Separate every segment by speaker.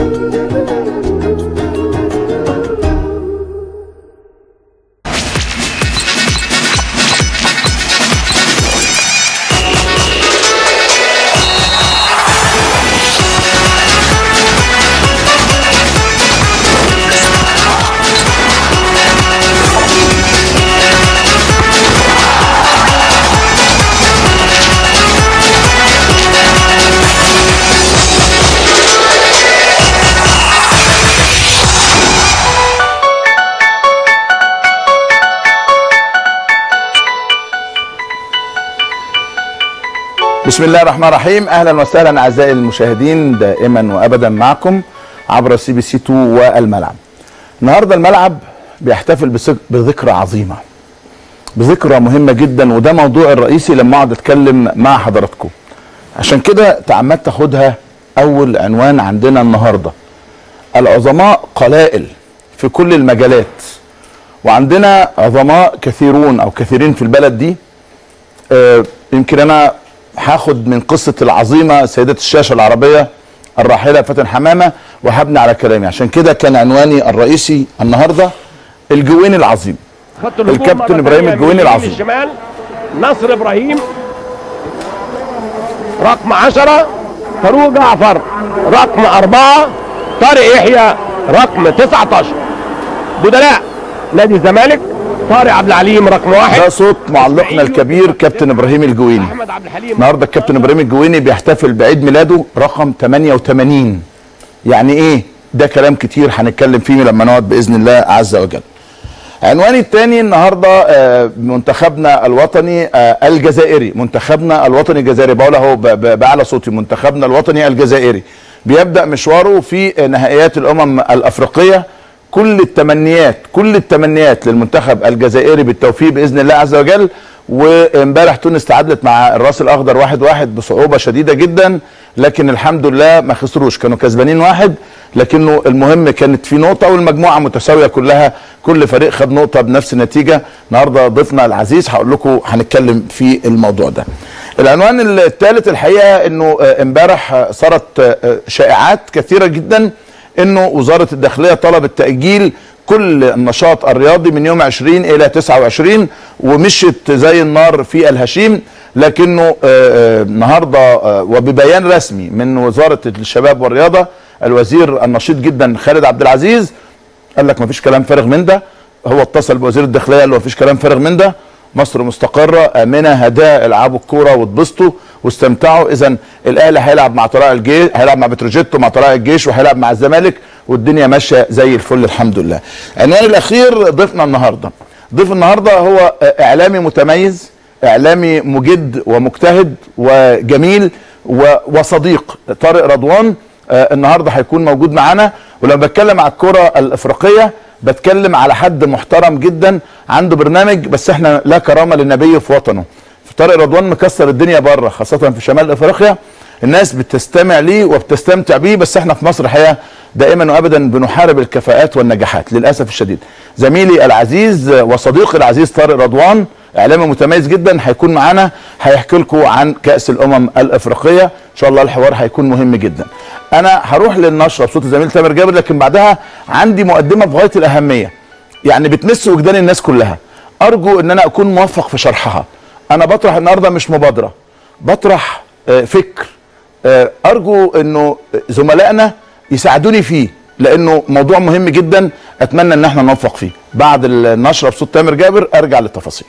Speaker 1: بسم الله الرحمن الرحيم اهلا وسهلا اعزائي المشاهدين دائما وابدا معكم عبر سي بي سي 2 والملعب. النهارده الملعب بيحتفل بسك- بذكرى عظيمه. بذكرى مهمه جدا وده موضوع الرئيسي لما اقعد اتكلم مع حضراتكم. عشان كده تعمدت اخدها اول عنوان عندنا النهارده. العظماء قلائل في كل المجالات. وعندنا عظماء كثيرون او كثيرين في البلد دي آه، يمكن انا هاخد من قصه العظيمه سيده الشاشه العربيه الراحله فاتن حمامه وهبني على كلامي عشان كده كان عنواني الرئيسي النهارده الجويني العظيم
Speaker 2: خط الهجوم
Speaker 1: الكابتن
Speaker 2: مرة
Speaker 1: إبراهيم
Speaker 2: تانية
Speaker 1: الجويني
Speaker 2: من اليمين
Speaker 1: العظيم.
Speaker 2: الشمال نصر ابراهيم رقم 10 فاروق جعفر رقم أربعة طارق يحيى رقم 19 بدلاء نادي الزمالك طارق عبد العليم رقم واحد
Speaker 1: ده صوت معلقنا الكبير كابتن ابراهيم الجويني
Speaker 2: احمد عبد الحليم
Speaker 1: النهارده الكابتن ابراهيم الجويني بيحتفل بعيد ميلاده رقم 88 يعني ايه ده كلام كتير هنتكلم فيه لما نقعد باذن الله عز وجل عنواني الثاني النهارده آه، منتخبنا الوطني آه، الجزائري منتخبنا الوطني الجزائري بقول اهو ب- ب- باعلى صوتي منتخبنا الوطني الجزائري بيبدا مشواره في نهائيات الامم الافريقيه كل التمنيات كل التمنيات للمنتخب الجزائري بالتوفيق باذن الله عز وجل وامبارح تونس تعادلت مع الراس الاخضر واحد واحد بصعوبه شديده جدا لكن الحمد لله ما خسروش كانوا كسبانين واحد لكنه المهم كانت في نقطه والمجموعه متساويه كلها كل فريق خد نقطه بنفس النتيجه النهارده ضيفنا العزيز هقول لكم هنتكلم في الموضوع ده العنوان الثالث الحقيقه انه آه، امبارح آه، صارت آه، شائعات كثيره جدا انه وزاره الداخليه طلبت تاجيل كل النشاط الرياضي من يوم 20 الى 29 ومشت زي النار في الهشيم لكنه آه، آه، النهارده آه، وببيان رسمي من وزاره الشباب والرياضه الوزير النشيط جدا خالد عبد العزيز قال لك مفيش كلام فارغ من ده هو اتصل بوزير الداخليه قال له مفيش كلام فارغ من ده مصر مستقره امنه هداء العبوا الكوره واتبسطوا واستمتعوا اذا الاهلي هيلعب مع طلائع الجيش هيلعب مع بتروجيت ومع طلائع الجيش وهيلعب مع الزمالك والدنيا ماشيه زي الفل الحمد لله. العنوان الاخير ضيفنا النهارده ضيف النهارده هو اعلامي متميز اعلامي مجد ومجتهد وجميل و- وصديق طارق رضوان آه، النهارده هيكون موجود معانا ولما بتكلم على الكره الافريقيه بتكلم على حد محترم جدا عنده برنامج بس احنا لا كرامه للنبي في وطنه في طارق رضوان مكسر الدنيا بره خاصه في شمال افريقيا الناس بتستمع ليه وبتستمتع بيه بس احنا في مصر الحقيقه دائما وابدا بنحارب الكفاءات والنجاحات للاسف الشديد زميلي العزيز وصديقي العزيز طارق رضوان اعلامي متميز جدا هيكون معانا هيحكي لكم عن كاس الامم الافريقيه ان شاء الله الحوار هيكون مهم جدا انا هروح للنشره بصوت الزميل تامر جابر لكن بعدها عندي مقدمه في غايه الاهميه يعني بتمس وجدان الناس كلها ارجو ان انا اكون موفق في شرحها انا بطرح النهارده مش مبادره بطرح آه، فكر آه، ارجو انه زملائنا يساعدوني فيه لانه موضوع مهم جدا اتمنى ان احنا نوفق فيه بعد النشره بصوت تامر جابر ارجع للتفاصيل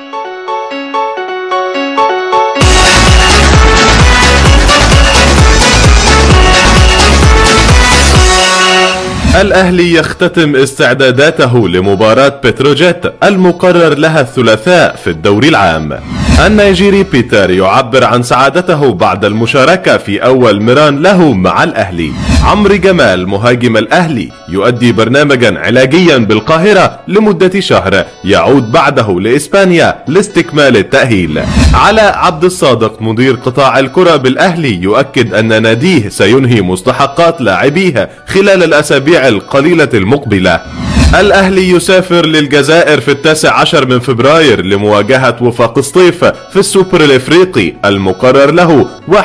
Speaker 3: الأهلي يختتم استعداداته لمباراة بتروجيت المقرر لها الثلاثاء في الدوري العام النيجيري بيتر يعبر عن سعادته بعد المشاركة في أول ميران له مع الأهلي عمرو جمال مهاجم الأهلي يؤدي برنامجا علاجيا بالقاهرة لمدة شهر يعود بعده لإسبانيا لاستكمال التأهيل علاء عبد الصادق مدير قطاع الكرة بالأهلي يؤكد أن ناديه سينهي مستحقات لاعبيه خلال الأسابيع القليلة المقبلة الأهلي يسافر للجزائر في التاسع عشر من فبراير لمواجهة وفاق سطيف في السوبر الإفريقي المقرر له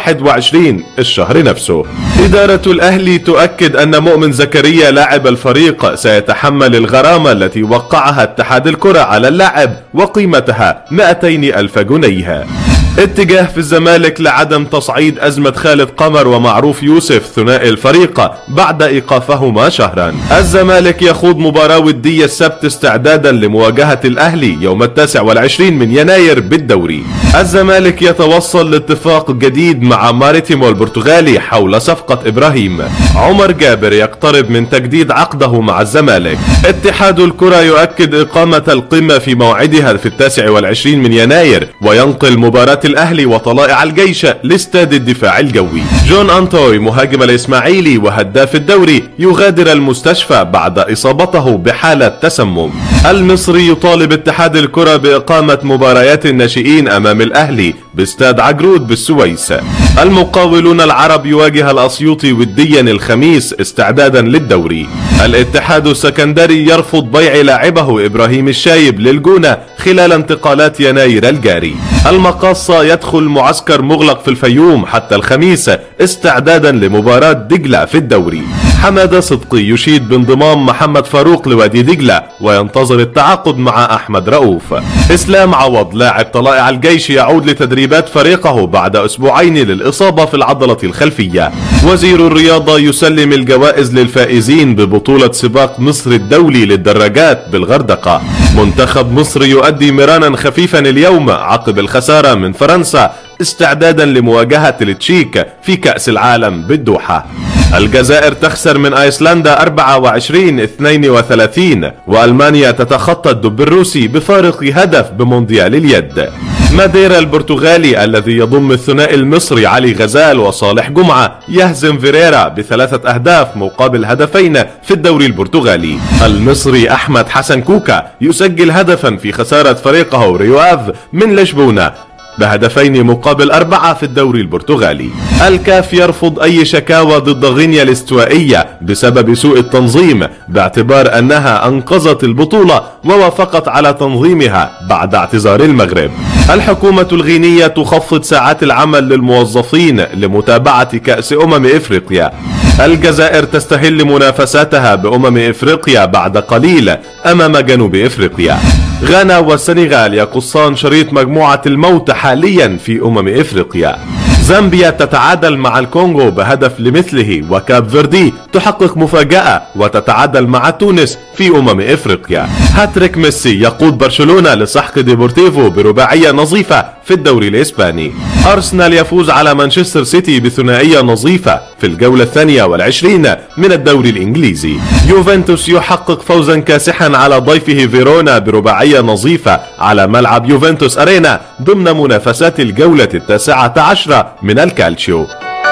Speaker 3: 21 الشهر نفسه إدارة الأهلي تؤكد أن مؤمن زكريا لاعب الفريق سيتحمل الغرامة التي وقعها اتحاد الكرة على اللاعب وقيمتها 200 ألف جنيه اتجاه في الزمالك لعدم تصعيد أزمة خالد قمر ومعروف يوسف ثنائي الفريق بعد إيقافهما شهرا الزمالك يخوض مباراة ودية السبت استعدادا لمواجهة الأهلي يوم التاسع والعشرين من يناير بالدوري الزمالك يتوصل لاتفاق جديد مع ماريتيمو البرتغالي حول صفقة إبراهيم عمر جابر يقترب من تجديد عقده مع الزمالك اتحاد الكرة يؤكد إقامة القمة في موعدها في التاسع والعشرين من يناير وينقل مباراة الأهلي وطلائع الجيش لاستاد الدفاع الجوي جون أنتوي مهاجم الإسماعيلي وهداف الدوري يغادر المستشفى بعد إصابته بحالة تسمم المصري يطالب اتحاد الكرة بإقامة مباريات الناشئين أمام الأهلي باستاد عجرود بالسويس المقاولون العرب يواجه الأسيوطي وديا الخميس استعدادا للدوري الاتحاد السكندري يرفض بيع لاعبه إبراهيم الشايب للجونة خلال انتقالات يناير الجاري المقاصة يدخل معسكر مغلق في الفيوم حتى الخميس استعدادا لمباراة دجلة في الدوري حمادة صدقي يشيد بانضمام محمد فاروق لوادي دجلة وينتظر التعاقد مع أحمد رؤوف إسلام عوض لاعب طلائع الجيش يعود لتدريبات فريقه بعد أسبوعين للإصابة في العضلة الخلفية وزير الرياضة يسلم الجوائز للفائزين ببطولة سباق مصر الدولي للدراجات بالغردقة منتخب مصر يؤدي مرانا خفيفا اليوم عقب الخسارة من فرنسا استعدادا لمواجهة التشيك في كأس العالم بالدوحة الجزائر تخسر من ايسلندا 24 32 والمانيا تتخطى الدب الروسي بفارق هدف بمونديال اليد ماديرا البرتغالي الذي يضم الثنائي المصري علي غزال وصالح جمعة يهزم فيريرا بثلاثة أهداف مقابل هدفين في الدوري البرتغالي المصري أحمد حسن كوكا يسجل هدفا في خسارة فريقه ريواف من لشبونة بهدفين مقابل أربعة في الدوري البرتغالي الكاف يرفض أي شكاوى ضد غينيا الاستوائية بسبب سوء التنظيم باعتبار أنها أنقذت البطولة ووافقت على تنظيمها بعد اعتذار المغرب الحكومة الغينية تخفض ساعات العمل للموظفين لمتابعة كأس أمم إفريقيا الجزائر تستهل منافساتها بأمم إفريقيا بعد قليل أمام جنوب إفريقيا غانا والسنغال يقصان شريط مجموعة الموت حاليا في أمم إفريقيا زامبيا تتعادل مع الكونغو بهدف لمثله وكاب فيردي تحقق مفاجأة وتتعادل مع تونس في أمم إفريقيا هاتريك ميسي يقود برشلونة لسحق ديبورتيفو برباعية نظيفة في الدوري الإسباني أرسنال يفوز على مانشستر سيتي بثنائية نظيفة في الجولة الثانية والعشرين من الدوري الإنجليزي يوفنتوس يحقق فوزا كاسحا على ضيفه فيرونا برباعية نظيفة على ملعب يوفنتوس أرينا ضمن منافسات الجولة التاسعة عشرة من الكالتشيو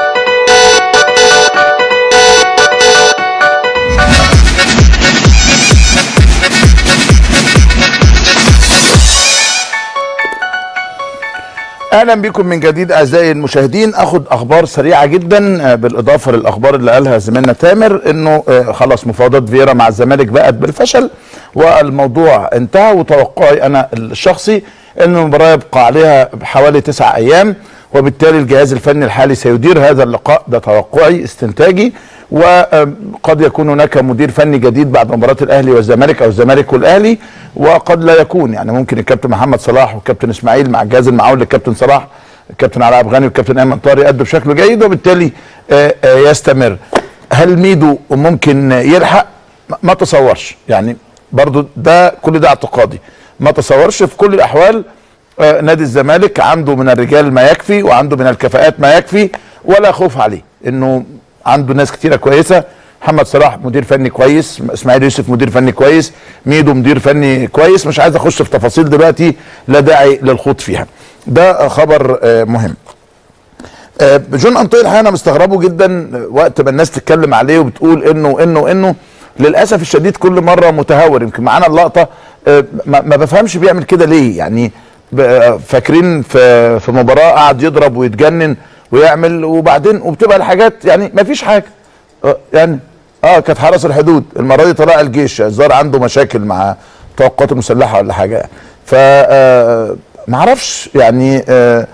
Speaker 1: اهلا بكم من جديد اعزائي المشاهدين اخد اخبار سريعه جدا آه، بالاضافه للاخبار اللي قالها زميلنا تامر انه آه، خلاص مفاوضات فييرا مع الزمالك بقت بالفشل والموضوع انتهى وتوقعي انا الشخصي ان المباراه يبقى عليها حوالي تسعة ايام وبالتالي الجهاز الفني الحالي سيدير هذا اللقاء ده توقعي استنتاجي وقد يكون هناك مدير فني جديد بعد مباراه الاهلي والزمالك او الزمالك والاهلي وقد لا يكون يعني ممكن الكابتن محمد صلاح والكابتن اسماعيل مع الجهاز المعاون للكابتن صلاح الكابتن علاء عبد الغني والكابتن ايمن طارق يأدوا بشكل جيد وبالتالي آه، آه، يستمر هل ميدو ممكن يلحق ما- ما تصورش يعني برضو ده كل ده اعتقادي ما تصورش في كل الاحوال آه، نادي الزمالك عنده من الرجال ما يكفي وعنده من الكفاءات ما يكفي ولا خوف عليه انه عنده ناس كتيره كويسه محمد صلاح مدير فني كويس اسماعيل يوسف مدير فني كويس ميدو مدير فني كويس مش عايز اخش في تفاصيل دلوقتي لا داعي للخوض فيها ده خبر آه، مهم آه، جون انطوي الحقيقه انا مستغربه جدا آه، وقت ما الناس تتكلم عليه وبتقول انه انه انه للاسف الشديد كل مره متهور يمكن معانا اللقطه آه، ما ما بفهمش بيعمل كده ليه يعني ب- آه، فاكرين في في مباراه قعد يضرب ويتجنن ويعمل وبعدين وبتبقى الحاجات يعني ما فيش حاجه آه، يعني اه كانت حرس الحدود المره دي طلع الجيش الظاهر عنده مشاكل مع القوات المسلحه ولا حاجه يعني ف آه، ما اعرفش يعني آه،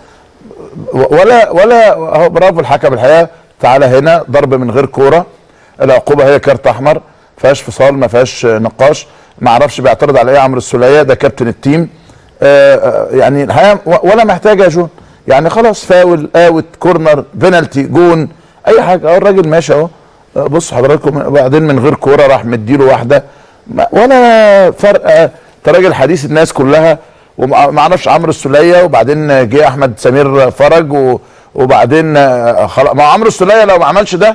Speaker 1: ولا ولا هو برافو الحكم الحقيقه تعالى هنا ضرب من غير كوره العقوبه هي كارت احمر فيهاش فصال ما فيهاش نقاش ما اعرفش بيعترض على ايه عمرو السوليه ده كابتن التيم آه، آه، يعني الحقيقه و- ولا محتاجه يا جون يعني خلاص فاول اوت كورنر بينالتي جون اي حاجه اهو الراجل ماشي اهو آه، بص حضراتكم وبعدين من غير كوره راح مديله واحده ما- ولا فرق آه، انت راجل حديث الناس كلها وما ما اعرفش عمرو السوليه وبعدين جه احمد سمير فرج و- وبعدين آه، خلاص ما هو عمرو السوليه لو ما عملش ده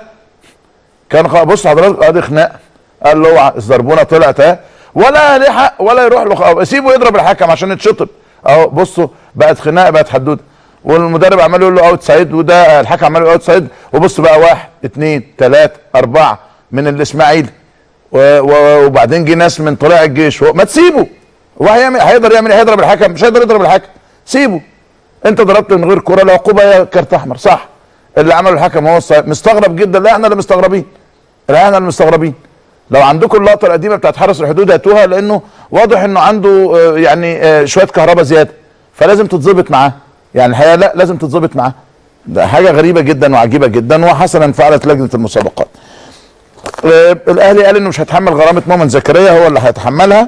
Speaker 1: كان خلاص بص حضرتك ادي خناق قال له اوعى الزربونه طلعت اهي ولا ليه حق ولا يروح له خ- سيبه يضرب الحكم عشان يتشطب اهو بصوا بقت خناقه بقت حدوده والمدرب عمال يقول له اوت سايد وده الحكم عمال يقول اوت سايد وبص بقى واحد اثنين ثلاثه اربعه من الاسماعيلي و- و- وبعدين جه ناس من طلائع الجيش و- ما تسيبه هو هيعمل هيقدر يعمل إيه؟ هيضرب الحكم مش هيقدر يضرب الحكم سيبه انت ضربت من غير كوره العقوبه هي كارت احمر صح اللي عمله الحكم هو الصحيح مستغرب جدا لا احنا اللي مستغربين لا احنا اللي مستغربين لو عندكم اللقطه القديمه بتاعت حرس الحدود هاتوها لانه واضح انه عنده آه، يعني آه، شويه كهرباء زياده فلازم تتظبط معاه يعني الحقيقه لا لازم تتظبط معاه ده حاجه غريبه جدا وعجيبه جدا وحسنا فعلت لجنه المسابقات آه، الاهلي قال انه مش هيتحمل غرامه مؤمن زكريا هو اللي هيتحملها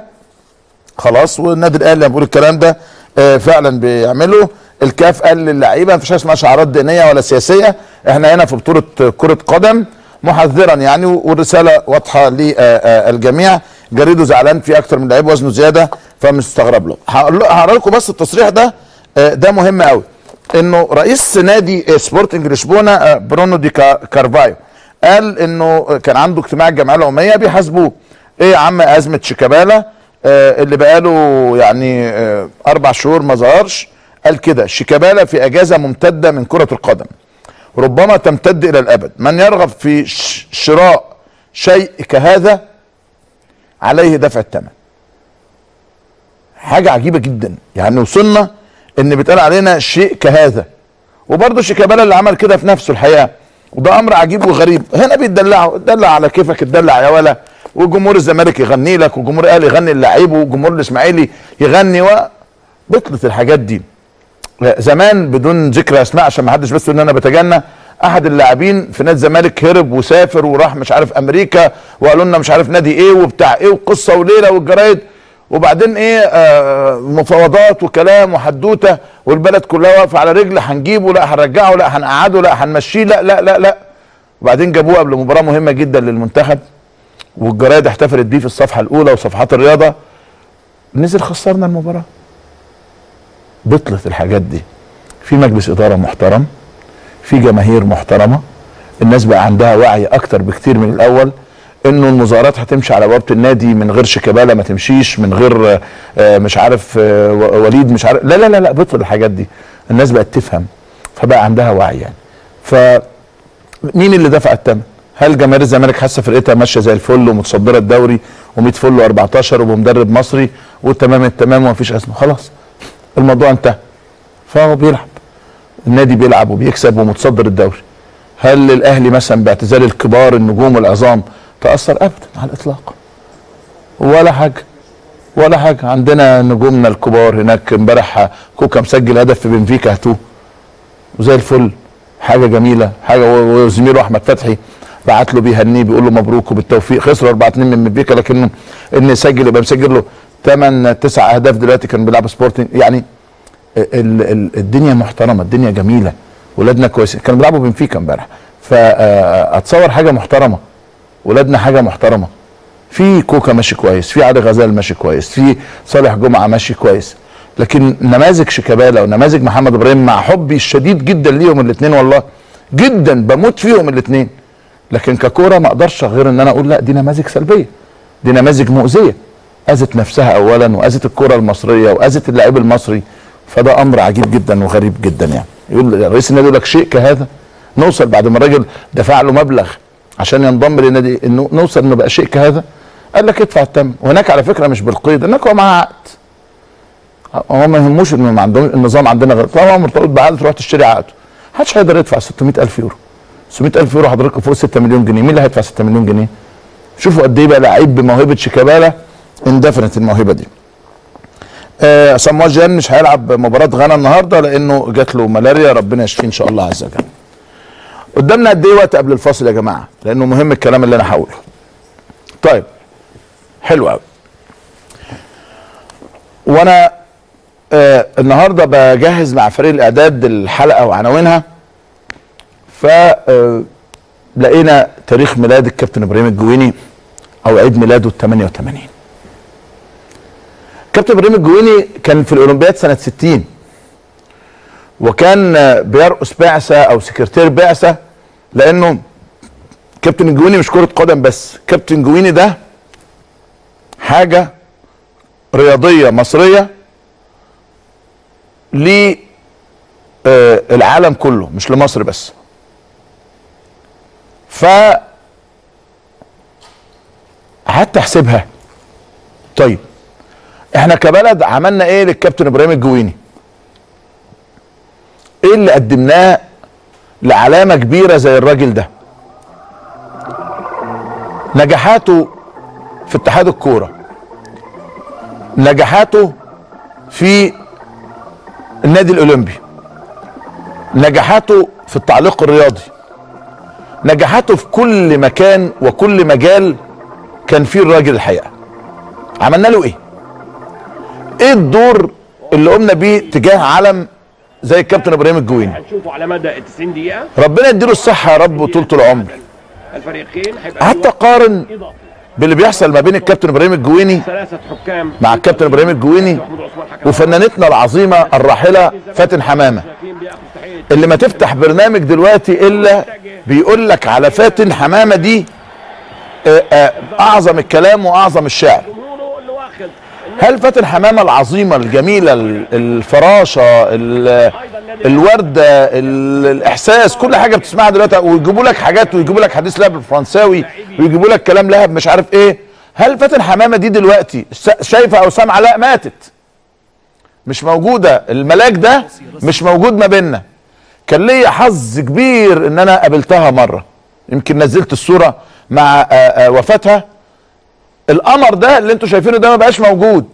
Speaker 1: خلاص والنادي الاهلي لما بيقول الكلام ده آه، فعلا بيعمله الكاف قال للعيبه مفيش حاجه اسمها شعارات دينيه ولا سياسيه احنا هنا في بطوله كره قدم محذرا يعني والرساله واضحه للجميع جريده زعلان في اكتر من لعيب وزنه زياده فمستغرب له هقول له- هقرا لكم بس التصريح ده آه، ده مهم قوي انه رئيس نادي آه، سبورتنج لشبونه آه، برونو دي كا- كارفايو قال انه كان عنده اجتماع الجمعيه العموميه بيحاسبوه ايه يا عم ازمه شيكابالا آه اللي بقاله يعني آه اربع شهور ما ظهرش قال كده شيكابالا في اجازه ممتده من كره القدم ربما تمتد الى الابد من يرغب في ش- شراء شيء كهذا عليه دفع الثمن حاجه عجيبه جدا يعني وصلنا ان بيتقال علينا شيء كهذا وبرضه شيكابالا اللي عمل كده في نفسه الحقيقه وده امر عجيب وغريب هنا بيتدلعوا اتدلع على كيفك اتدلع يا ولا وجمهور الزمالك يغني لك وجمهور الاهلي يغني اللعيب وجمهور الاسماعيلي يغني و بطلت الحاجات دي زمان بدون ذكر اسماء عشان ما حدش بس يقول ان انا بتجنى احد اللاعبين في نادي الزمالك هرب وسافر وراح مش عارف امريكا وقالوا لنا مش عارف نادي ايه وبتاع ايه وقصه وليله والجرايد وبعدين ايه آه مفاوضات وكلام وحدوته والبلد كلها واقفه على رجل هنجيبه لا هنرجعه لا هنقعده لا هنمشيه لا لا لا لا وبعدين جابوه قبل مباراه مهمه جدا للمنتخب والجرايد احتفلت بيه في الصفحه الاولى وصفحات الرياضه نزل خسرنا المباراه بطلت الحاجات دي في مجلس اداره محترم في جماهير محترمه الناس بقى عندها وعي اكتر بكتير من الاول انه المظاهرات هتمشي على بوابه النادي من غير شيكابالا ما تمشيش من غير آه، مش عارف آه، و- وليد مش عارف لا لا لا لا بطل الحاجات دي الناس بقت تفهم فبقى عندها وعي يعني ف مين اللي دفع الثمن؟ هل جماهير الزمالك حاسه فرقتها ماشيه زي الفل ومتصدره الدوري و100 فل و14 وبمدرب مصري وتمام التمام ومفيش ازمه خلاص الموضوع انتهى فهو بيلعب النادي بيلعب وبيكسب ومتصدر الدوري هل الاهلي مثلا باعتزال الكبار النجوم والعظام تاثر ابدا على الاطلاق ولا حاجه ولا حاجه عندنا نجومنا الكبار هناك امبارح كوكا مسجل هدف في بنفيكا هاتوه وزي الفل حاجه جميله حاجه و- وزميله احمد فتحي بعت له بيهنيه بيقول له مبروك وبالتوفيق خسروا 4 2 من بنفيكا لكنه ان يسجل يبقى مسجل له 8 9 اهداف دلوقتي كان بيلعب سبورتنج يعني ال ال الدنيا محترمه الدنيا جميله ولادنا كويسين كانوا بيلعبوا بنفيكا امبارح فاتصور حاجه محترمه ولادنا حاجه محترمه في كوكا ماشي كويس في علي غزال ماشي كويس في صالح جمعه ماشي كويس لكن نماذج شيكابالا ونماذج محمد ابراهيم مع حبي الشديد جدا ليهم الاثنين والله جدا بموت فيهم الاثنين لكن ككوره ما اقدرش غير ان انا اقول لا دي نماذج سلبيه دي نماذج مؤذيه اذت نفسها اولا واذت الكره المصريه واذت اللاعب المصري فده امر عجيب جدا وغريب جدا يعني يقول رئيس النادي يقول لك شيء كهذا نوصل بعد ما الراجل دفع له مبلغ عشان ينضم للنادي انه نوصل انه بقى شيء كهذا قال لك ادفع الثمن وهناك على فكره مش بالقيد هناك هو معاه عقد هو ما يهموش انه ما عندهم النظام عندنا غير طالما مرتبط بعقد تروح تشتري عقده محدش هيقدر يدفع 600000 يورو 600000 يورو حضرتك فوق 6 مليون جنيه مين اللي هيدفع 6 مليون جنيه شوفوا قد ايه بقى لعيب بموهبه شيكابالا اندفنت الموهبه دي آه سامويل جان مش هيلعب مباراه غانا النهارده لانه جات له ملاريا ربنا يشفيه ان شاء الله عز وجل قدامنا قد ايه وقت قبل الفاصل يا جماعه لانه مهم الكلام اللي انا هقوله طيب حلو قوي وانا آه النهارده بجهز مع فريق الاعداد الحلقه وعناوينها ف آه، لقينا تاريخ ميلاد الكابتن ابراهيم الجويني او عيد ميلاده ال 88 كابتن ابراهيم الجويني كان في الاولمبياد سنه 60 وكان آه، بيرقص بعثه او سكرتير بعثه لانه كابتن الجويني مش كره قدم بس كابتن جويني ده حاجه رياضيه مصريه للعالم كله مش لمصر بس ف قعدت احسبها طيب احنا كبلد عملنا ايه للكابتن ابراهيم الجويني ايه اللي قدمناه لعلامه كبيره زي الراجل ده نجاحاته في اتحاد الكوره نجاحاته في النادي الاولمبي نجاحاته في التعليق الرياضي نجاحاته في كل مكان وكل مجال كان فيه الراجل الحقيقه عملنا له ايه ايه الدور اللي قمنا بيه تجاه علم زي الكابتن ابراهيم الجويني
Speaker 2: هنشوفه على مدى 90 دقيقه
Speaker 1: ربنا يديله الصحه يا رب وطولة العمر
Speaker 2: الفريقين هيبقى
Speaker 1: قعدت اقارن
Speaker 2: اضافي
Speaker 1: باللي بيحصل ما بين الكابتن ابراهيم الجويني
Speaker 2: ثلاثه حكام
Speaker 1: مع الكابتن ابراهيم الجويني
Speaker 2: محمود عثمان حكم
Speaker 1: وفنانتنا العظيمه الراحله فاتن حمامه
Speaker 2: شايفين بياخد تحيه
Speaker 1: اللي ما تفتح برنامج دلوقتي الا بيقول لك على فاتن حمامه دي آه، آه، اعظم الكلام واعظم الشعر
Speaker 2: جمهوره اللي واخد
Speaker 1: هل فاتن حمامه العظيمه الجميله ال- الفراشه ال- الورده ال- الاحساس كل حاجه بتسمعها دلوقتي ويجيبوا لك حاجات ويجيبوا لك حديث لعب الفرنساوي ويجيبوا لك كلام لهب مش عارف ايه هل فاتن حمامه دي دلوقتي س- شايفه او سامعه لا ماتت مش موجوده الملاك ده مش موجود ما بيننا كان ليا حظ كبير ان انا قابلتها مره يمكن نزلت الصوره مع آه، آه، وفاتها القمر ده اللي انتوا شايفينه ده ما بقاش موجود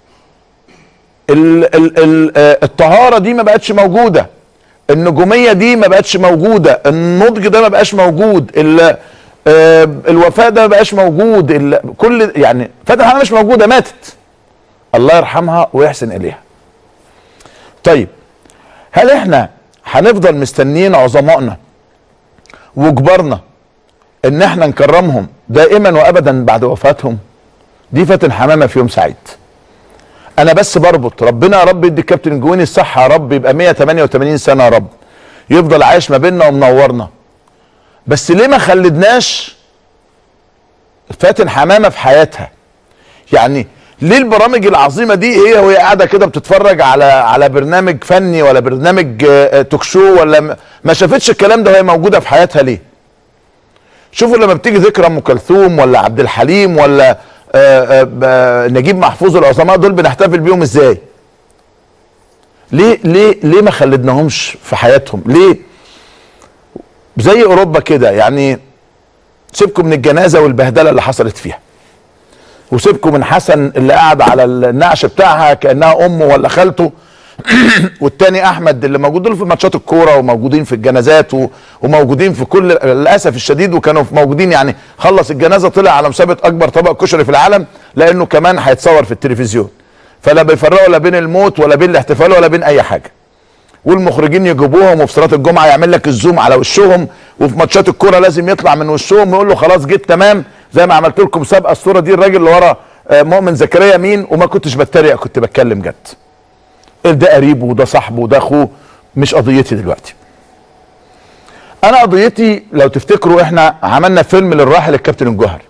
Speaker 1: ال ال ال آه، الطهاره دي ما بقتش موجوده النجوميه دي ما بقتش موجوده النضج ده ما بقاش موجود ال آه، الوفاه ده ما بقاش موجود ال كل يعني فاتن حمامه مش موجوده ماتت الله يرحمها ويحسن اليها طيب هل احنا هنفضل مستنيين عظمائنا وكبارنا ان احنا نكرمهم دائما وابدا بعد وفاتهم دي فاتن حمامه في يوم سعيد انا بس بربط ربنا يا رب يدي الكابتن الجويني الصحه يا رب يبقى 188 سنه يا رب يفضل عايش ما بيننا ومنورنا بس ليه ما خلدناش فاتن حمامه في حياتها يعني ليه البرامج العظيمه دي هي وهي قاعده كده بتتفرج على على برنامج فني ولا برنامج آه، آه، توك شو ولا م- ما شافتش الكلام ده وهي موجوده في حياتها ليه شوفوا لما بتيجي ذكرى ام كلثوم ولا عبد الحليم ولا آه، آه، ب- نجيب محفوظ العظماء دول بنحتفل بيهم ازاي ليه ليه ليه ما خلدناهمش في حياتهم ليه زي اوروبا كده يعني سيبكم من الجنازه والبهدله اللي حصلت فيها وسيبكم من حسن اللي قاعد على النعش بتاعها كانها امه ولا خالته والتاني احمد اللي موجود دول في ماتشات الكوره وموجودين في الجنازات و- وموجودين في كل للاسف الشديد وكانوا في- موجودين يعني خلص الجنازه طلع على مسابقه اكبر طبق كشري في العالم لانه كمان هيتصور في التلفزيون فلا بيفرقوا لا بين الموت ولا بين الاحتفال ولا بين اي حاجه والمخرجين يجيبوهم وفي صلاه الجمعه يعمل لك الزوم على وشهم وفي ماتشات الكوره لازم يطلع من وشهم ويقول له خلاص جيت تمام زي ما عملت لكم سابقه الصوره دي الراجل اللي ورا آه، مؤمن زكريا مين وما كنتش بتريق كنت بتكلم جد ده قريبه وده صاحبه وده اخوه مش قضيتي دلوقتي انا قضيتي لو تفتكروا احنا عملنا فيلم للراحل الكابتن الجوهري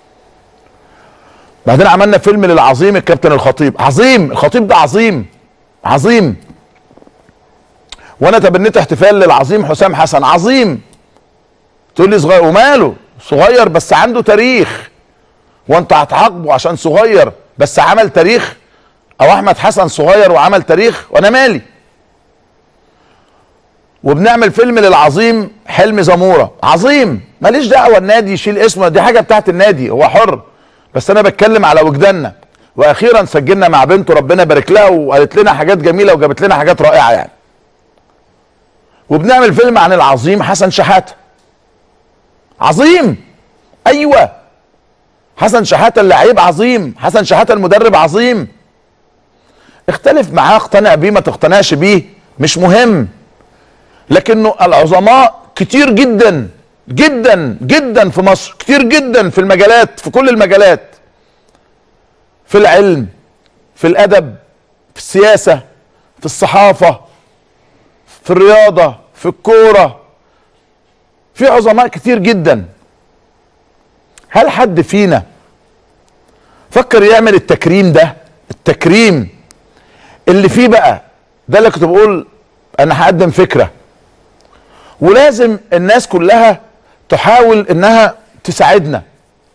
Speaker 1: بعدين عملنا فيلم للعظيم الكابتن الخطيب عظيم الخطيب ده عظيم عظيم وانا تبنيت احتفال للعظيم حسام حسن عظيم تقول لي صغير وماله صغير بس عنده تاريخ وانت هتعاقبه عشان صغير بس عمل تاريخ او احمد حسن صغير وعمل تاريخ وانا مالي وبنعمل فيلم للعظيم حلمي زموره عظيم ماليش دعوه النادي يشيل اسمه دي حاجه بتاعت النادي هو حر بس انا بتكلم على وجداننا واخيرا سجلنا مع بنته ربنا يبارك لها وقالت لنا حاجات جميله وجابت لنا حاجات رائعه يعني وبنعمل فيلم عن العظيم حسن شحاته عظيم ايوه حسن شحاته اللعيب عظيم حسن شحاته المدرب عظيم اختلف معاه اقتنع بيه ما تقتنعش بيه مش مهم لكنه العظماء كتير جدا جدا جدا في مصر كتير جدا في المجالات في كل المجالات في العلم في الادب في السياسه في الصحافه في الرياضه في الكوره في عظماء كتير جدا هل حد فينا فكر يعمل التكريم ده التكريم اللي فيه بقى ده اللي كنت بقول انا هقدم فكره ولازم الناس كلها تحاول انها تساعدنا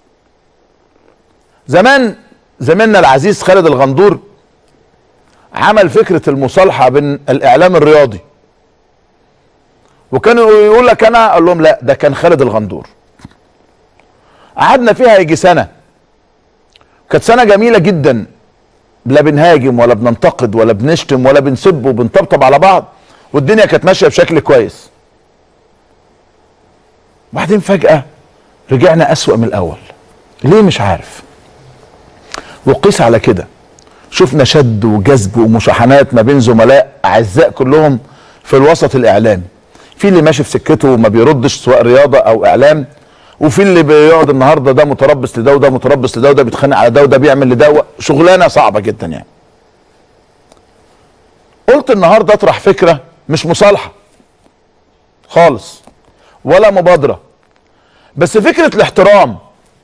Speaker 1: زمان زميلنا العزيز خالد الغندور عمل فكره المصالحه بين الاعلام الرياضي وكانوا يقول لك انا اقول لهم لا ده كان خالد الغندور قعدنا فيها يجي سنه كانت سنه جميله جدا لا بنهاجم ولا بننتقد ولا بنشتم ولا بنسب وبنطبطب على بعض والدنيا كانت ماشيه بشكل كويس وبعدين فجاه رجعنا اسوا من الاول ليه مش عارف وقيس على كده شفنا شد وجذب ومشاحنات ما بين زملاء اعزاء كلهم في الوسط الاعلامي في اللي ماشي في سكته وما بيردش سواء رياضه او اعلام وفي اللي بيقعد النهارده ده متربص لده وده متربص لده وده بيتخانق على ده وده بيعمل لده شغلانه صعبه جدا يعني قلت النهارده اطرح فكره مش مصالحه خالص ولا مبادره بس فكره الاحترام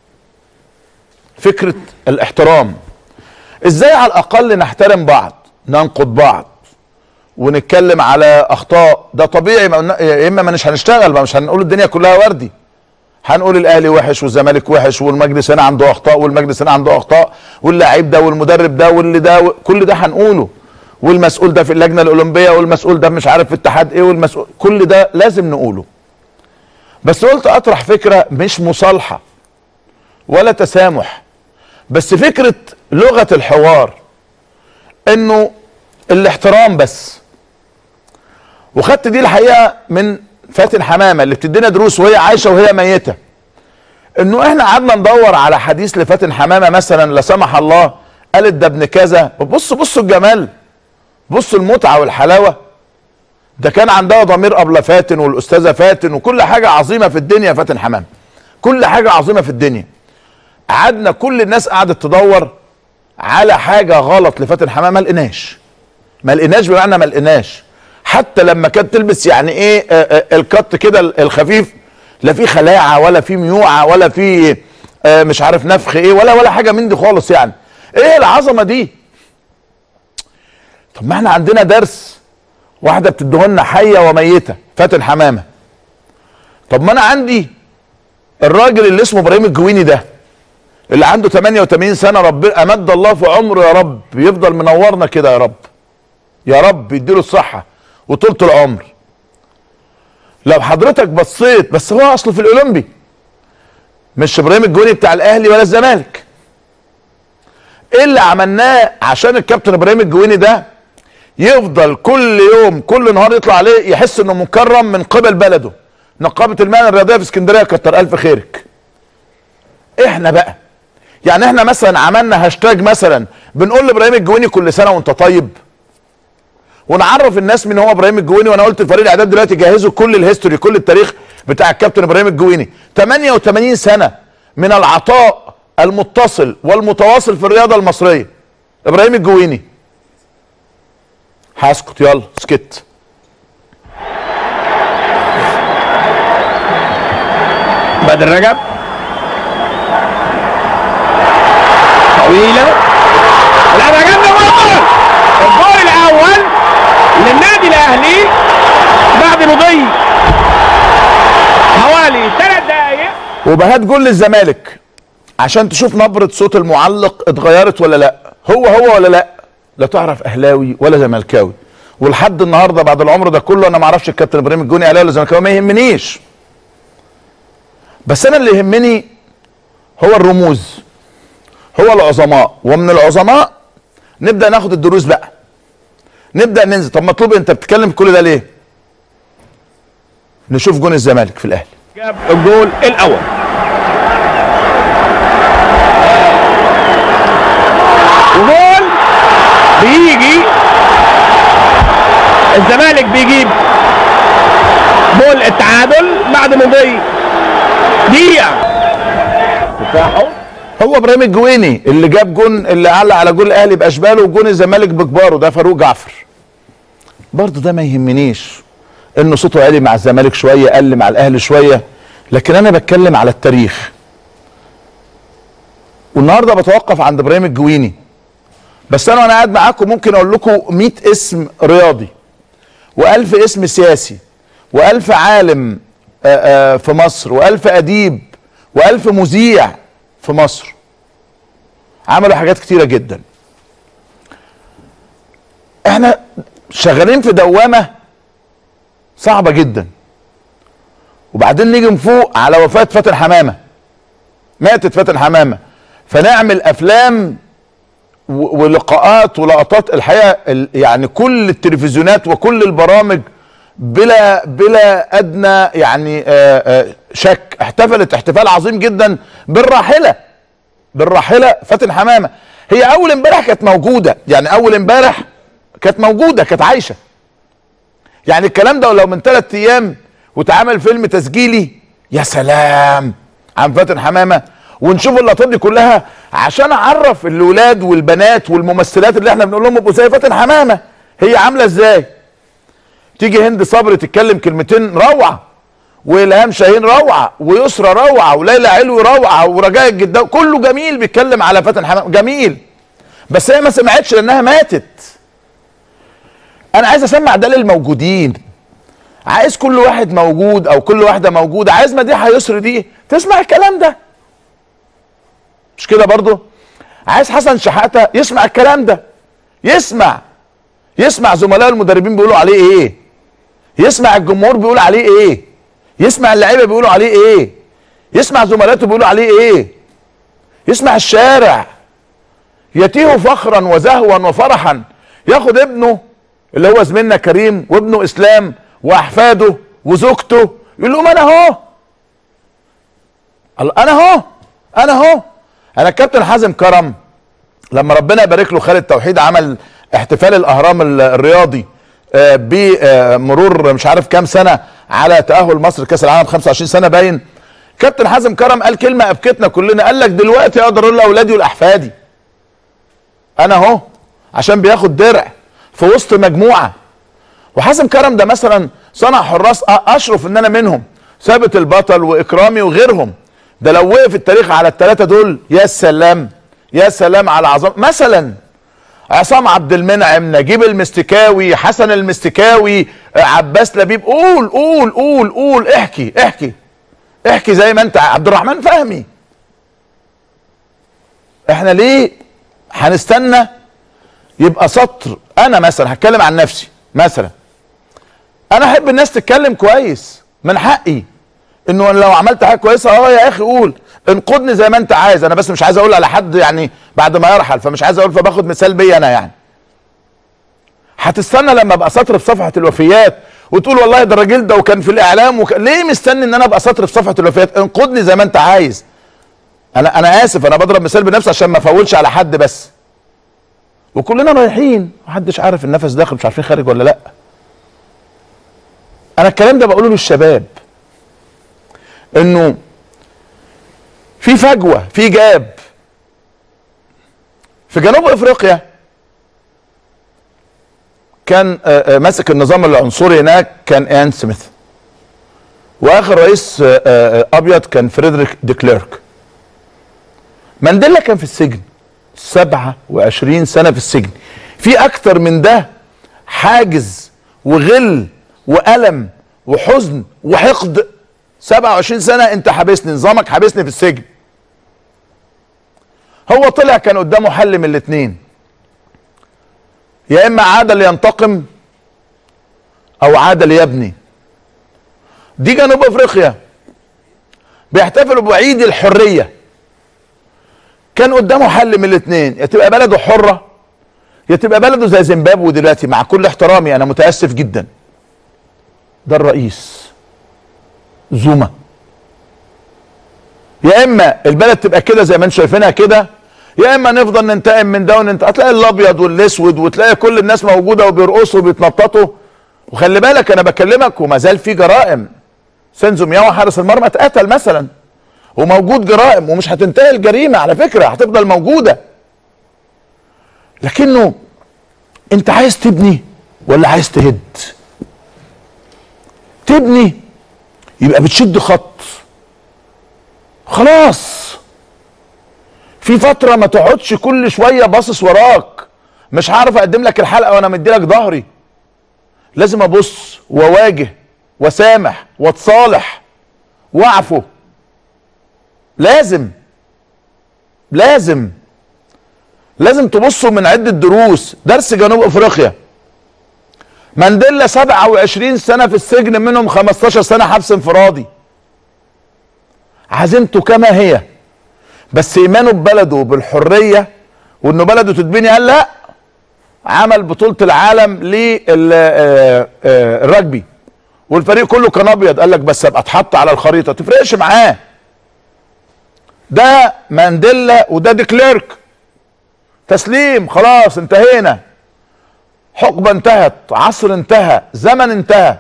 Speaker 1: فكره الاحترام ازاي على الاقل نحترم بعض ننقد بعض ونتكلم على اخطاء ده طبيعي ما يا اما مش هنشتغل ما مش هنقول الدنيا كلها وردي هنقول الاهلي وحش والزمالك وحش والمجلس هنا عنده اخطاء والمجلس هنا عنده اخطاء واللاعب ده والمدرب ده واللي ده كل ده هنقوله والمسؤول ده في اللجنه الاولمبيه والمسؤول ده مش عارف في اتحاد ايه والمسؤول كل ده لازم نقوله بس قلت اطرح فكره مش مصالحه ولا تسامح بس فكره لغه الحوار انه الاحترام بس وخدت دي الحقيقه من فاتن حمامه اللي بتدينا دروس وهي عايشه وهي ميته انه احنا قعدنا ندور على حديث لفاتن حمامه مثلا لا سمح الله قالت ده ابن كذا بص بصوا الجمال بصوا المتعه والحلاوه ده كان عندها ضمير قبل فاتن والاستاذه فاتن وكل حاجه عظيمه في الدنيا فاتن حمامه كل حاجه عظيمه في الدنيا قعدنا كل الناس قعدت تدور على حاجه غلط لفاتن حمامه ما لقيناش ما لقيناش بمعنى ما لقيناش حتى لما كانت تلبس يعني ايه آه آه الكت كده الخفيف لا في خلاعه ولا في ميوعه ولا في آه مش عارف نفخ ايه ولا ولا حاجه من دي خالص يعني ايه العظمه دي طب ما احنا عندنا درس واحده بتدهن حيه وميته فاتن حمامه طب ما انا عندي الراجل اللي اسمه ابراهيم الجويني ده اللي عنده 88 سنه رب امد الله في عمره يا رب يفضل منورنا كده يا رب يا رب يديله الصحه وطولة العمر لو حضرتك بصيت بس هو اصله في الاولمبي مش ابراهيم الجوني بتاع الاهلي ولا الزمالك ايه اللي عملناه عشان الكابتن ابراهيم الجويني ده يفضل كل يوم كل نهار يطلع عليه يحس انه مكرم من قبل بلده نقابه المال الرياضيه في اسكندريه كتر الف خيرك احنا بقى يعني احنا مثلا عملنا هاشتاج مثلا بنقول لابراهيم الجويني كل سنه وانت طيب ونعرف الناس مين هو ابراهيم الجويني وانا قلت لفريق الاعداد دلوقتي جهزوا كل الهيستوري كل التاريخ بتاع الكابتن ابراهيم الجويني 88 سنه من العطاء المتصل والمتواصل في الرياضه المصريه ابراهيم الجويني هسكت يلا سكت
Speaker 2: بدر رجب طويلة لعبة جامدة جول الجول الأول للنادي الأهلي بعد مضي حوالي ثلاث دقايق
Speaker 1: وبهات جول للزمالك عشان تشوف نبرة صوت المعلق اتغيرت ولا لا هو هو ولا لا لا تعرف اهلاوي ولا زملكاوي ولحد النهارده بعد العمر ده كله انا ما اعرفش الكابتن ابراهيم الجوني اهلاوي ولا زملكاوي ما يهمنيش بس انا اللي يهمني هو الرموز هو العظماء ومن العظماء نبدا ناخد الدروس بقى نبدا ننزل طب مطلوب انت بتتكلم كل ده ليه نشوف جون الزمالك في الاهلي
Speaker 2: جاب الجول الاول وجول بيجي الزمالك بيجيب جول التعادل بعد مضي دقيقة دفاعه
Speaker 1: هو ابراهيم الجويني اللي جاب جون اللي علق على جول الاهلي باشباله وجون الزمالك بكباره ده فاروق جعفر برضه ده ما يهمنيش انه صوته عالي مع الزمالك شويه قل مع الاهلي شويه لكن انا بتكلم على التاريخ والنهارده بتوقف عند ابراهيم الجويني بس انا وانا قاعد معاكم ممكن اقول لكم 100 اسم رياضي والف اسم سياسي والف عالم آآ آآ في مصر والف اديب والف مذيع في مصر عملوا حاجات كتيره جدا احنا شغالين في دوامه صعبه جدا وبعدين نيجي نفوق على وفاه فاتن حمامه ماتت فاتن حمامه فنعمل افلام و- ولقاءات ولقطات الحقيقه ال- يعني كل التلفزيونات وكل البرامج بلا بلا ادنى يعني آه، آه، شك احتفلت احتفال عظيم جدا بالراحله بالراحله فاتن حمامه هي اول امبارح كانت موجوده يعني اول امبارح كانت موجوده كانت عايشه يعني الكلام ده لو من ثلاث ايام واتعمل فيلم تسجيلي يا سلام عن فاتن حمامه ونشوف اللقطات دي كلها عشان اعرف الولاد والبنات والممثلات اللي احنا بنقول لهم ابقوا زي فاتن حمامه هي عامله ازاي تيجي هند صبري تتكلم كلمتين روعه والهام شاهين روعه ويسرى روعه وليلى علوي روعه ورجاء الجداوي كله جميل بيتكلم على فاتن حمامه جميل بس هي ما سمعتش لانها ماتت انا عايز اسمع ده للموجودين عايز كل واحد موجود او كل واحده موجوده عايز مديحه يسر دي تسمع الكلام ده مش كده برضو عايز حسن شحاته يسمع الكلام ده يسمع يسمع زملاء المدربين بيقولوا عليه ايه يسمع الجمهور بيقول عليه ايه يسمع اللعيبه بيقولوا عليه ايه يسمع زملاته بيقولوا عليه ايه يسمع الشارع يتيه فخرا وزهوا وفرحا ياخد ابنه اللي هو زميلنا كريم وابنه اسلام واحفاده وزوجته يقول لهم انا اهو قال انا اهو انا اهو انا الكابتن حازم كرم لما ربنا يبارك له خالد توحيد عمل احتفال الاهرام ال- الرياضي آه، بمرور مش عارف كام سنه على تاهل مصر لكاس العالم 25 سنه باين كابتن حازم كرم قال كلمه ابكتنا كلنا قال لك دلوقتي اقدر اقول لاولادي ولاحفادي انا اهو عشان بياخد درع في وسط مجموعه وحازم كرم ده مثلا صنع حراس أ- اشرف ان انا منهم ثابت البطل واكرامي وغيرهم ده لو وقف التاريخ على الثلاثه دول يا سلام يا سلام على عظام مثلا عصام عبد المنعم نجيب المستكاوي حسن المستكاوي آه، عباس لبيب قول قول قول قول احكي احكي احكي زي ما انت عبد الرحمن فهمي احنا ليه هنستنى يبقى سطر انا مثلا هتكلم عن نفسي مثلا انا احب الناس تتكلم كويس من حقي انه لو عملت حاجه كويسه اه يا اخي قول انقدني زي ما انت عايز انا بس مش عايز اقول على حد يعني بعد ما يرحل فمش عايز اقول فباخد مثال بيا انا يعني هتستنى لما ابقى سطر في صفحه الوفيات وتقول والله ده الراجل ده وكان في الاعلام وك... ليه مستني ان انا ابقى سطر في صفحه الوفيات انقدني زي ما انت عايز انا انا اسف انا بضرب مثال بنفسي عشان ما افولش على حد بس وكلنا رايحين محدش عارف النفس داخل مش عارفين خارج ولا لا انا الكلام ده بقوله للشباب انه في فجوه في جاب في جنوب افريقيا كان آه، آه، ماسك النظام العنصري هناك كان ان سميث واخر رئيس آه، آه، ابيض كان فريدريك ديكليرك مانديلا كان في السجن 27 سنه في السجن في اكتر من ده حاجز وغل والم وحزن وحقد 27 سنه انت حابسني نظامك حابسني في السجن هو طلع كان قدامه حل من الاثنين يا اما عاد لينتقم او عادل يا ابني دي جنوب افريقيا بيحتفلوا بعيد الحريه كان قدامه حل من الاثنين يا تبقى بلده حره يا تبقى بلده زي زيمبابوي دلوقتي مع كل احترامي انا متاسف جدا ده الرئيس زوما يا اما البلد تبقى كده زي ما انتم شايفينها كده يا اما نفضل ننتقم من ده وننت... هتلاقي الابيض والاسود وتلاقي كل الناس موجوده وبيرقصوا وبيتنططوا وخلي بالك انا بكلمك وما زال في جرائم سينزو مياوا حارس المرمى اتقتل مثلا وموجود جرائم ومش هتنتهي الجريمه على فكره هتفضل موجوده لكنه انت عايز تبني ولا عايز تهد تبني يبقى بتشد خط خلاص في فترة ما تقعدش كل شوية باصص وراك مش هعرف اقدم لك الحلقة وانا مدي لك ظهري لازم ابص واواجه وسامح واتصالح واعفو لازم لازم لازم تبصوا من عدة دروس درس جنوب افريقيا مانديلا 27 سنة في السجن منهم 15 سنة حبس انفرادي عزيمته كما هي بس ايمانه ببلده بالحريه وانه بلده تتبني قال لا عمل بطوله العالم للرجبي والفريق كله كان ابيض قال لك بس ابقى اتحط على الخريطه تفرقش معاه ده مانديلا وده ديكليرك تسليم خلاص انتهينا حقبه انتهت عصر انتهى زمن انتهى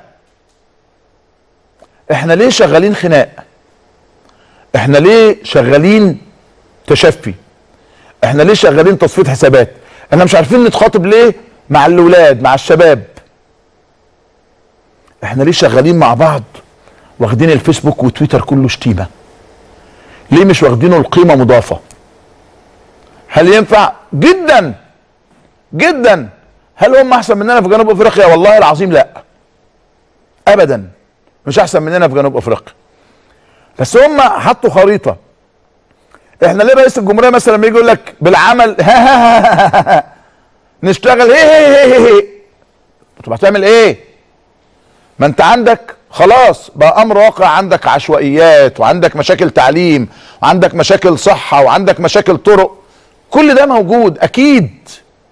Speaker 1: احنا ليه شغالين خناق احنا ليه شغالين تشفي احنا ليه شغالين تصفيه حسابات احنا مش عارفين نتخاطب ليه مع الاولاد مع الشباب احنا ليه شغالين مع بعض واخدين الفيسبوك وتويتر كله شتيمه ليه مش واخدينه القيمه مضافه هل ينفع جدا جدا هل هم احسن مننا في جنوب افريقيا والله العظيم لا ابدا مش احسن مننا في جنوب افريقيا بس هم حطوا خريطه احنا ليه رئيس الجمهوريه مثلا لما يجي يقول لك بالعمل ها ها ها ها نشتغل هي هي هي هي طب هتعمل ايه؟ ما انت عندك خلاص بقى امر واقع عندك عشوائيات وعندك مشاكل تعليم وعندك مشاكل صحه وعندك مشاكل طرق كل ده موجود اكيد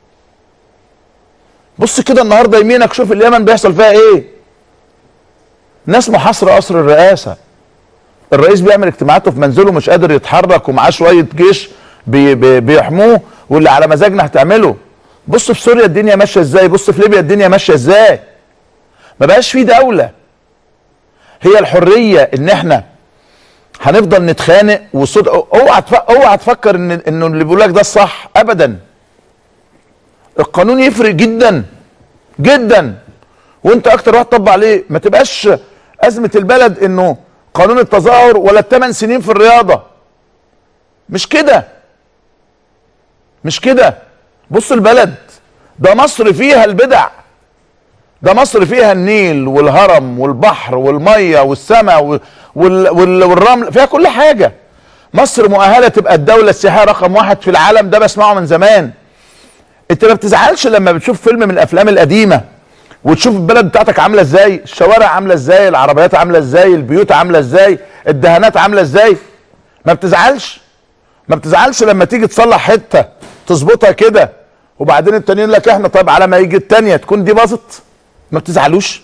Speaker 1: بص كده النهارده يمينك شوف اليمن بيحصل فيها ايه ناس محاصره قصر الرئاسه الرئيس بيعمل اجتماعاته في منزله مش قادر يتحرك ومعاه شويه جيش بي بي بيحموه واللي على مزاجنا هتعمله بص في سوريا الدنيا ماشيه ازاي بص في ليبيا الدنيا ماشيه ازاي ما بقاش في دوله هي الحريه ان احنا هنفضل نتخانق والصوت اوعى تف... اوعى تفكر ان انه اللي بيقول لك ده الصح ابدا القانون يفرق جدا جدا وانت اكتر واحد طبق عليه ما تبقاش ازمه البلد انه قانون التظاهر ولا الثمان سنين في الرياضه مش كده مش كده بص البلد ده مصر فيها البدع ده مصر فيها النيل والهرم والبحر والميه والسماء وال وال والرمل فيها كل حاجه مصر مؤهله تبقى الدوله السياحيه رقم واحد في العالم ده بسمعه من زمان انت ما بتزعلش لما بتشوف فيلم من الافلام القديمه وتشوف البلد بتاعتك عامله ازاي الشوارع عامله ازاي العربيات عامله ازاي البيوت عامله ازاي الدهانات عامله ازاي ما بتزعلش ما بتزعلش لما تيجي تصلح حته تظبطها كده وبعدين التانيين لك احنا طيب على ما يجي التانيه تكون دي باظت ما بتزعلوش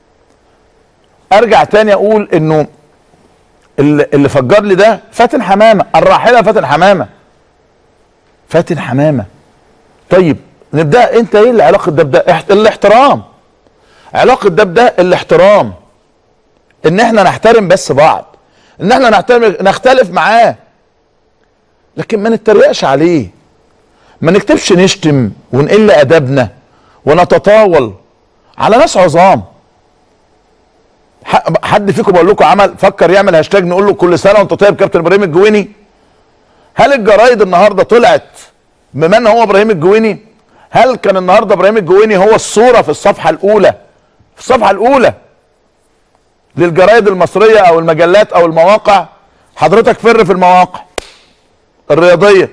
Speaker 1: ارجع تاني اقول انه اللي, اللي فجر لي ده فاتن حمامه الراحله فاتن حمامه فاتن حمامه طيب نبدا انت ايه اللي علاقه ده بده احت... الاحترام علاقه ده بده الاحترام ان احنا نحترم بس بعض ان احنا نحترم نختلف معاه لكن ما نتريقش عليه ما نكتبش نشتم ونقل ادبنا ونتطاول على ناس عظام حد فيكم بقول لكم عمل فكر يعمل هاشتاج نقول له كل سنه وانت طيب كابتن ابراهيم الجويني هل الجرايد النهارده طلعت بمن هو ابراهيم الجويني هل كان النهارده ابراهيم الجويني هو الصوره في الصفحه الاولى في الصفحه الاولى للجرايد المصريه او المجلات او المواقع حضرتك فر في المواقع الرياضيه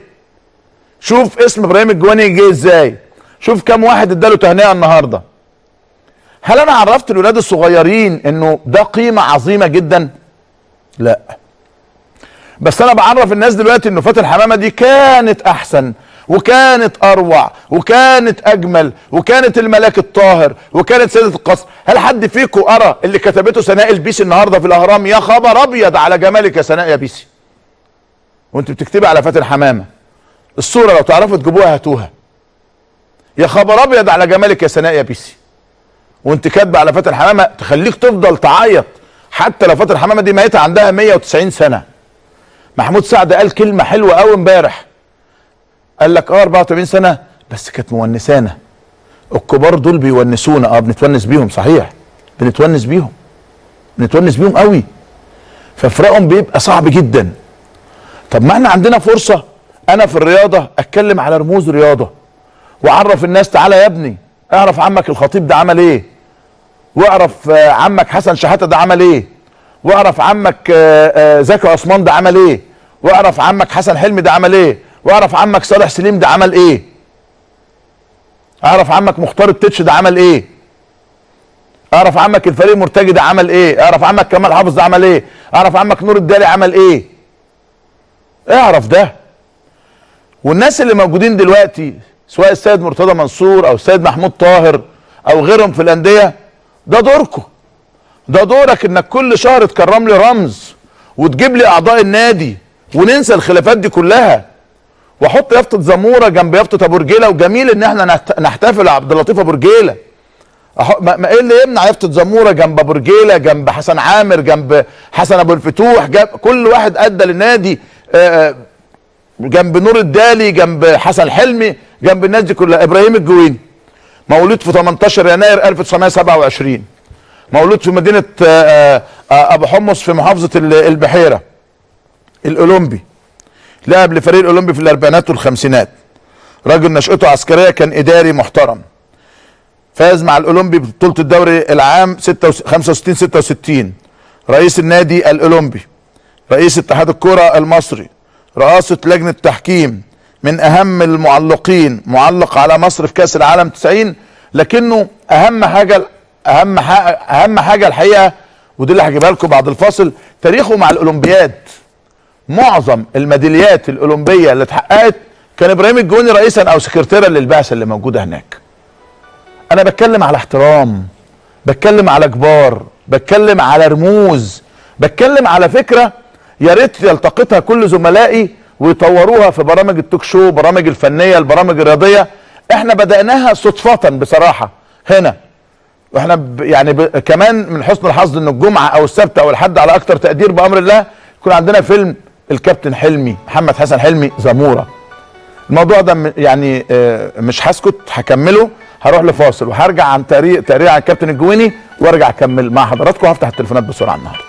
Speaker 1: شوف اسم ابراهيم الجويني جه ازاي شوف كم واحد اداله تهنئه النهارده هل انا عرفت الولاد الصغيرين انه ده قيمه عظيمه جدا لا بس انا بعرف الناس دلوقتي انه فاتن حمامه دي كانت احسن وكانت اروع وكانت اجمل وكانت الملاك الطاهر وكانت سيده القصر هل حد فيكم ارى اللي كتبته سناء البيسي النهارده في الاهرام يا خبر ابيض على جمالك يا سناء يا بيسي وانت بتكتبي على فاتن حمامه الصوره لو تعرفوا تجيبوها هاتوها يا خبر ابيض على جمالك يا سناء يا بيسي وانت كاتبه على فاتن حمامه تخليك تفضل تعيط حتى لو فاتن حمامه دي ميته عندها 190 سنه محمود سعد قال كلمه حلوه قوي امبارح قال لك اه 84 سنه بس كانت مونسانا الكبار دول بيونسونا اه بنتونس بيهم صحيح بنتونس بيهم بنتونس بيهم قوي ففراقهم بيبقى صعب جدا طب ما احنا عندنا فرصه انا في الرياضه اتكلم على رموز رياضه واعرف الناس تعالى يا ابني اعرف عمك الخطيب ده عمل ايه واعرف آه، عمك حسن شحاته ده عمل ايه واعرف عمك آه، آه، زكي عثمان ده عمل ايه واعرف عمك حسن حلمي ده عمل ايه واعرف عمك صالح سليم ده عمل ايه اعرف عمك مختار التتش ده عمل ايه اعرف عمك الفريق مرتجي ده عمل ايه اعرف عمك كمال حافظ ده عمل ايه اعرف عمك نور الدالي عمل ايه اعرف ده والناس اللي موجودين دلوقتي سواء السيد مرتضى منصور او السيد محمود طاهر او غيرهم في الانديه ده دوركم ده دورك انك كل شهر تكرم لي رمز وتجيب لي اعضاء النادي وننسى الخلافات دي كلها واحط يافطه زموره جنب يافطه ابو رجيله وجميل ان احنا نحت- نحتفل عبد اللطيف ابو رجيله أح- ما ما ايه اللي يمنع يافطه زموره جنب ابو رجيله جنب حسن عامر جنب حسن ابو الفتوح جنب كل واحد ادى للنادي آه، جنب نور الدالي جنب حسن حلمي جنب الناس دي كلها ابراهيم الجويني مولود في 18 يناير 1927 مولود في مدينه آه، آه، ابو حمص في محافظه ال- البحيره الاولمبي لعب لفريق الاولمبي في الاربعينات والخمسينات راجل نشأته عسكريه كان اداري محترم فاز مع الاولمبي ببطوله الدوري العام 65 66 رئيس النادي الاولمبي رئيس اتحاد الكره المصري رئاسه لجنه تحكيم من اهم المعلقين معلق على مصر في كاس العالم 90 لكنه اهم حاجه اهم حاجه اهم حاجه الحقيقه ودي اللي هجيبها لكم بعد الفاصل تاريخه مع الاولمبياد معظم الميداليات الاولمبيه اللي اتحققت كان ابراهيم الجوني رئيسا او سكرتيرا للبعثه اللي موجوده هناك انا بتكلم على احترام بتكلم على كبار بتكلم على رموز بتكلم على فكره يا ريت يلتقطها كل زملائي ويطوروها في برامج التوك شو برامج الفنيه البرامج الرياضيه احنا بداناها صدفه بصراحه هنا واحنا ب يعني ب كمان من حسن الحظ ان الجمعه او السبت او الحد على اكتر تقدير بامر الله يكون عندنا فيلم الكابتن حلمي محمد حسن حلمي زموره الموضوع ده م- يعني آه، مش هسكت هكمله هروح لفاصل وهرجع عن تقرير تقرير عن الكابتن الجويني وارجع اكمل مع حضراتكم وهفتح التليفونات بسرعه النهارده